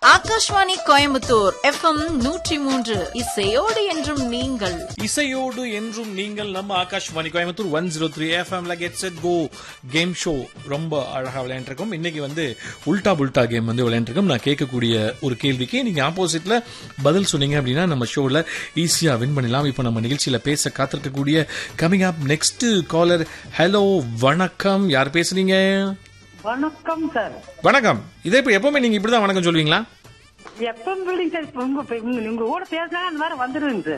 Akashvani Coimbatore FM நூற்றி மூன்று இசையோடு என்றும் நீங்கள் இசையோடு என்றும் நீங்கள் நம்ம Akashvani Coimbatore one zero three எஃப்எம்ல get set go game show ரொம்ப அழகா விளையாண்டுருக்கோம் இன்னைக்கு வந்து உல்டா புல்டா கேம் வந்து விளையாண்டுருக்கோம் நான் கேட்கக்கூடிய ஒரு கேள்விக்கு நீங்க ஆப்போசிட்ல பதில் சொன்னீங்க அப்படின்னா நம்ம ஷோல ஈஸியா வின் பண்ணலாம் இப்போ நம்ம நிகழ்ச்சியில பேச காத்திருக்கக்கூடிய coming up next caller hello வணக்கம் யார் பேசுறீங்க வணக்கம் சார் வணக்கம் இதே இப்போ எப்பவுமே நீங்க இப்படிதான் வணக்கம் சொல்லுவீங்களா எப்ப பில்டிங் சார் உங்க உங்க கூட பேசினா அந்த மாதிரி வந்துருங்க சார்